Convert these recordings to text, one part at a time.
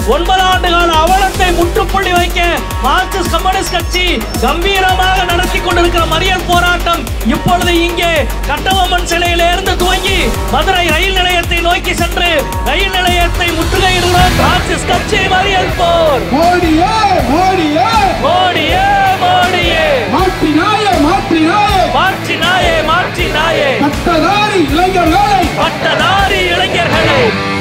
ஒன்பது ஆண்டு கால அவலத்தை முற்றுப்புள்ளி வைக்க மார்க்சிஸ்ட் கம்யூனிஸ்ட் கட்சி கம்பீரமாக நடத்தி கொண்டிருக்கிற மறியல் போராட்டம் இப்பொழுது இங்கே கட்டபொம்மன் சிலையிலிருந்து துவங்கி மதுரை ரயில் நிலையத்தை நோக்கி சென்று ரயில் நிலையத்தை முற்றுகையிடுகிறோம் மார்க்சிஸ்ட் கட்சி மறியல் போர் மோடியே மோடியே மோடியே மோடியே மாற்றினாயே மாற்றினாயே மாற்றி நாயே மாற்றி நாயே பட்டதாரி இளைஞர்களை பட்டதாரி இளைஞர்களே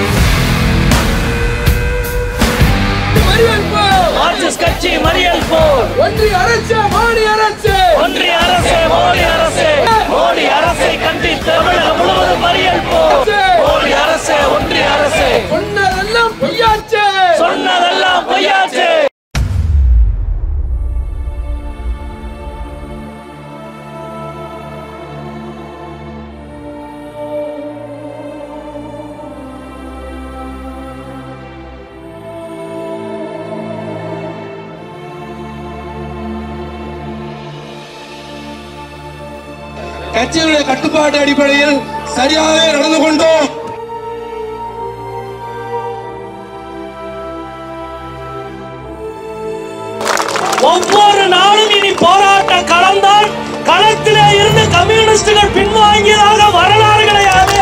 மறியல் போ மார்க்சிஸ்ட் கட்சி மறியல் போர் ஒன்றிய அரசு மோடி அரசு ஒன்றிய அரசே மோடி அரசே மோடி அரசை கண்டித்து தமிழகம் முழுவதும் மறியல் போர் மோடி அரசே ஒன்றிய அரசே சொன்னதெல்லாம் பொய்யாச்சே சொன்னதெல்லாம் பொய்யாச்சு கட்சியினுடைய கட்டுப்பாட்டு அடிப்படையில் சரியாகவே நடந்து கொண்டோம் ஒவ்வொரு நாளும் இனி போராட்ட களம்தான் களத்திலே இருந்து கம்யூனிஸ்டுகள் பின்வாங்கியதாக வரலாறு கிடையாது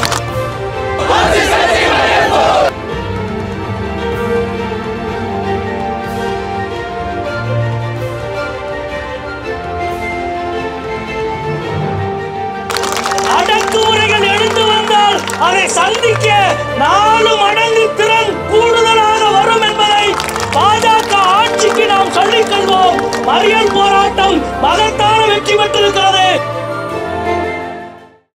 அடக்குமுறைகள் எழுந்து வந்தால் அதை சந்திக்க நாலு மடங்கு திறன் கூடுதலாக வரும் என்பதை பாஜக ஆட்சிக்கு நாம் சொல்லிக் கொள்வோம் மறியல் போராட்டம் மகத்தான வெற்றி பெற்றிருக்கிறது